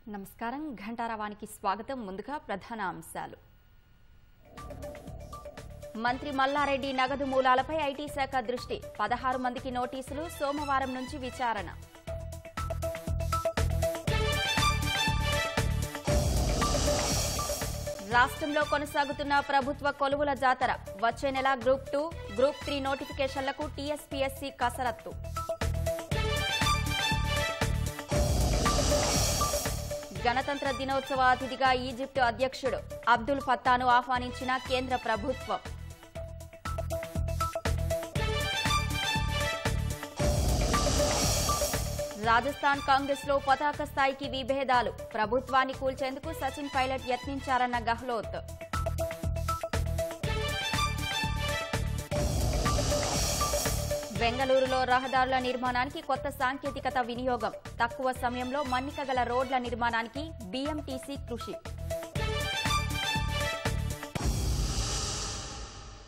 నమస్కారం ఘంటారావానికి స్వాగతం ముందుగా ప్రధాన అంశాలు మంత్రి మల్లారెడ్డి నగదు మూలాలపై ఐటీ శాఖ దృష్టి పదహారు మందికి నోటీసులు సోమవారం నుంచి విచారణ రాష్ట్రంలో కొనసాగుతున్న ప్రభుత్వ కొలువుల జాతర వచ్చే నెల గ్రూప్ టూ గ్రూప్ త్రీ నోటిఫికేషన్లకు టీఎస్పీఎస్సీ కసరత్తు గణతంత్ర దినోత్సవ అతిథిగా ఈజిప్టు అధ్యక్షుడు అబ్దుల్ ఫత్తాను ఆహ్వానించిన కేంద్ర ప్రభుత్వం రాజస్థాన్ కాంగ్రెస్ లో పతాక స్థాయికి విభేదాలు ప్రభుత్వాన్ని కూల్చేందుకు సచిన్ పైలట్ యత్నించారన్న గహ్లోత్ బెంగళూరులో రహదారుల నిర్మాణానికి కొత్త సాంకేతికత వినియోగం తక్కువ సమయంలో మన్నిక గల రోడ్ల నిర్మాణానికి బీఎంటీసీ కృషి